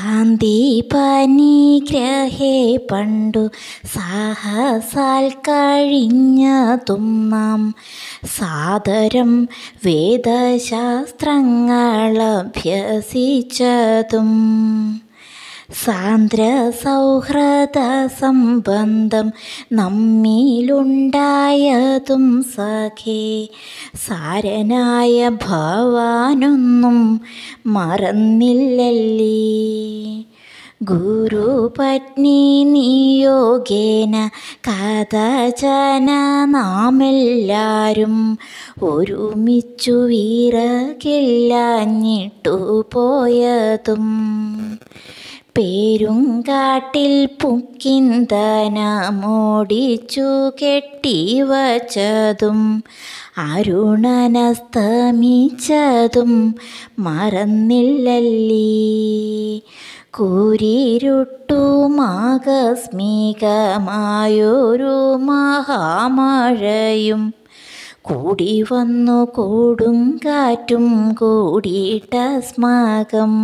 സാന്ദീപനിഗ്രഹേ പണ്ടു സാഹസാൽ കഴിഞ്ഞതും നാം സാദരം വേദശാസ്ത്രങ്ങളഭ്യസിച്ചതും സാന്ദ്ര സൗഹൃദ സംബന്ധം നമ്മിലുണ്ടായതും സഖേ സാരനായ ഭവാനൊന്നും മറന്നില്ലല്ലേ ഗുരുപത്നി നിയോഗേന കഥചന നാമെല്ലാരും ഒരുമിച്ചു വീറകില്ലാഞ്ഞിട്ടു പോയതും പേരുങ്കാട്ടിൽ പുക്കിന്തനമോടിച്ചു കെട്ടിവച്ചതും അരുണനസ്തമിച്ചതും മറന്നില്ലല്ലേ കൂരിരുട്ടുമാകസ്മികമായൊരു മഹാമഴയും കൂടി വന്നു കൊടുങ്കാറ്റും കൂടിയിട്ട സ്മകം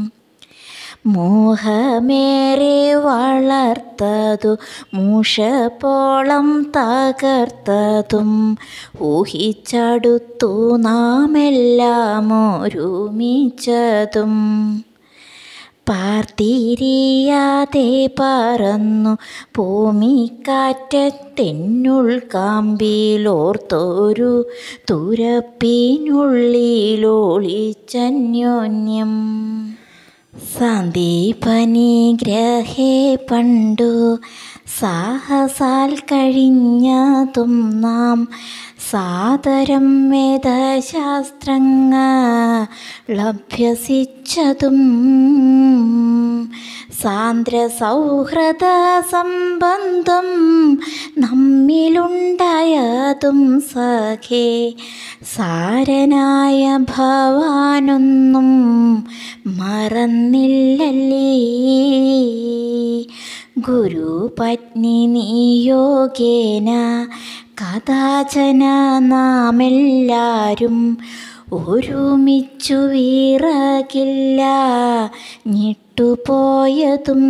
മോഹമേറെ വളർത്തതു മൂഷപ്പോളം തകർത്തതും ഊഹിച്ചടുത്തു നാമെല്ലാം ഒരുമിച്ചതും പാർത്തിരിയാതെ പറന്നു ഭൂമിക്കാറ്റത്തെന്നുൾ കാമ്പിലോർത്തൊരു തുരപ്പിനുള്ളിലൊളിച്ചന്യോന്യം സന്ദീപനിഗ്രഹേ പണ്ടു സാഹസാൽ കഴിഞ്ഞതും നാം സാദരം വേദശാസ്ത്രങ്ങളഭ്യസിച്ചതും സാന്ദ്ര സൗഹൃദ സംബന്ധം നമ്മിലുണ്ടായതും സഖേ സാരനായ ഭവാനൊന്നും മറന്നില്ലല്ലേ ഗുരുപത്നി നിയോഗേന കഥാചന നാമെല്ലാരും ഒരുമിച്ചു വീറകില്ല ഞെട്ടുപോയതും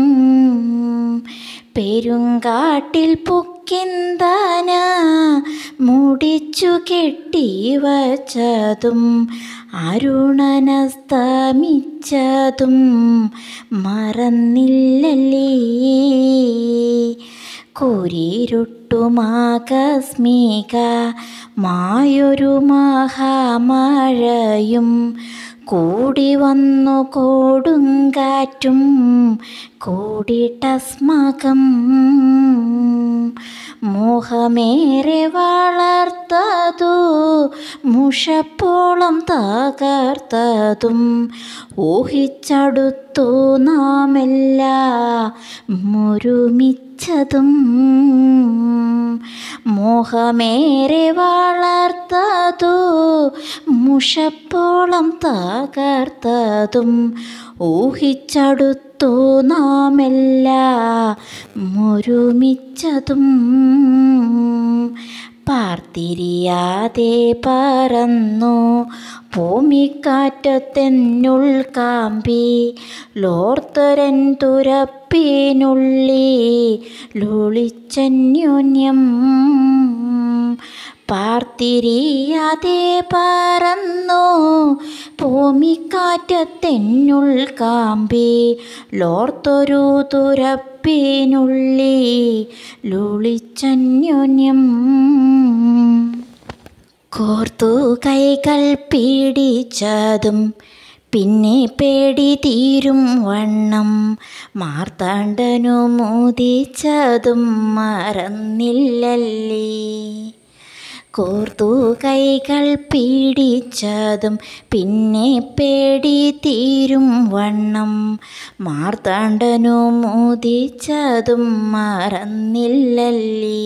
പെരുങ്കാട്ടിൽ പൊക്കിന്താന മുടിച്ചു കെട്ടിവച്ചതും അരുണനസ്തമിച്ചതും മറന്നില്ലല്ലേ കുരിരുട്ടുമാകസ്മിക മായൊരു മഹാമഴയും കൂടി വന്നു കൊടുങ്കാറ്റും കൂടിട്ട സ്മകം മോഹമേറെ വളർത്തതു മുഷപ്പോളം തകർത്തതും ഊഹിച്ചടുത്തു നാമെല്ലാം ഒരുമിച്ചതും മോഹമേറെ വളർത്തതു മുഷപ്പോളം തകർത്തതും ഊഹിച്ചടുത്തു നാമെല്ലാം ഒരുമിച്ചതും പാർത്തിരിയാതെ പറന്നു ഭൂമിക്കാറ്റത്തെന്നുൾ കാമ്പി ലോർത്തരൻ തുരപ്പിനുള്ളി ലൊളിച്ചന്യോന്യം പാർത്തിരിയാതെ പറന്നു ഭൂമിക്കാറ്റത്തെന്നുൾ കാമ്പി ലോർത്തൊരു തുരപ്പിനുള്ളി ലൊളിച്ചന്യോന്യം കോർത്തു കൈകൾ പീഡിച്ചതും പിന്നെ പേടി തീരും വണ്ണം മാർത്താണ്ഡനു മോദിച്ചതും മറന്നില്ലല്ലേ കോർത്തു കൈകൾ പീഡിച്ചതും പിന്നെ പേടി തീരും വണ്ണം മാർത്താണ്ഡനു മോദിച്ചതും മറന്നില്ലല്ലേ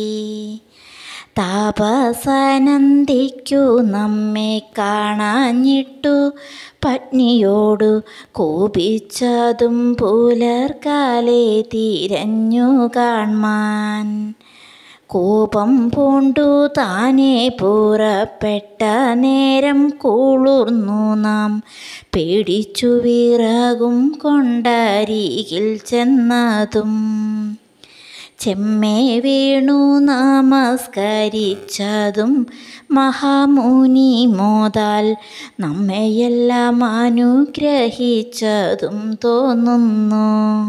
താപസനന്ദിക്കു നമ്മെ കാണാഞ്ഞിട്ടു പത്നിയോടു കോപിച്ചതും പുലർക്കാലെ തിരഞ്ഞു കാൺമാൻ കോപം പൂണ്ടു താനെ പുറപ്പെട്ട നേരം കൂളുർന്നു നാം പേടിച്ചു വിറകും കൊണ്ടരികിൽ ചെന്നതും ചെമ്മേ വീണു നമസ്കരിച്ചതും മഹാമുനി മോതാൽ നമ്മയെല്ലാം അനുഗ്രഹിച്ചതും തോന്നുന്നു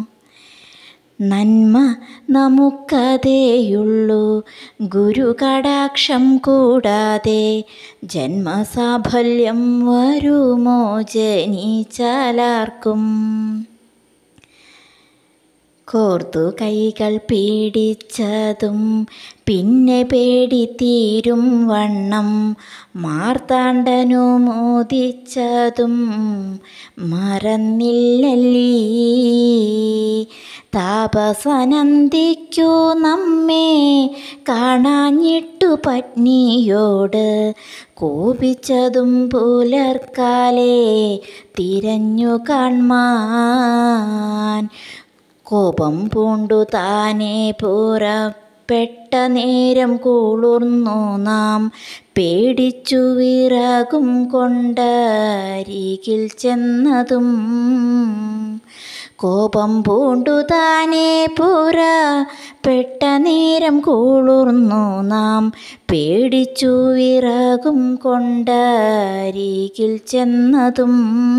നന്മ നമുക്കതേയുള്ളൂ ഗുരു കടാക്ഷം കൂടാതെ ജന്മസാഫല്യം വരുമോ ജനിച്ചാലാർക്കും കോർത്തു കൈകൾ പീഡിച്ചതും പിന്നെ പേടി തീരും വണ്ണം മാർത്താണ്ഡനു മോദിച്ചതും മറന്നില്ലല്ലീ താപസനന്ദിക്കു നമ്മെ കാണാഞ്ഞിട്ടു പത്നിയോട് കോപിച്ചതും പുലർക്കാലേ തിരഞ്ഞു കാൺമാൻ കോപം പൂണ്ടു താനെ പുറപ്പെട്ട നേരം കൂളുർന്നു നാം പേടിച്ചു വിറകും കൊണ്ടരികിൽ ചെന്നതും കോപം പൂണ്ടു താനെ പുറപ്പെട്ട നേരം കൂളുർന്നു നാം പേടിച്ചു വിറകും കൊണ്ടരികിൽ ചെന്നതും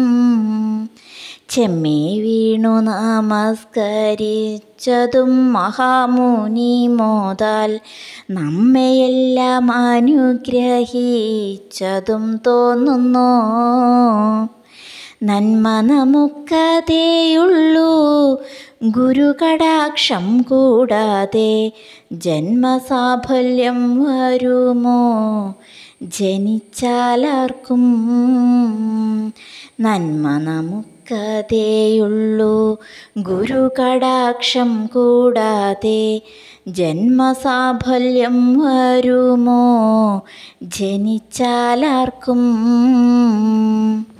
ചെമ്മേ വീണു നമസ്കരിച്ചതും മഹാമുനി മോതാൽ നമ്മയെല്ലാം അനുഗ്രഹിച്ചതും തോന്നുന്നു നന്മ നമുക്കതേയുള്ളൂ ഗുരു കടാക്ഷം കൂടാതെ ജന്മസാഫല്യം വരുമോ ജനിച്ചാലാർക്കും നന്മ നമുക്കതേയുള്ളൂ ഗുരു കടാക്ഷം കൂടാതെ ജന്മസാഫല്യം വരുമോ ജനിച്ചാലാർക്കും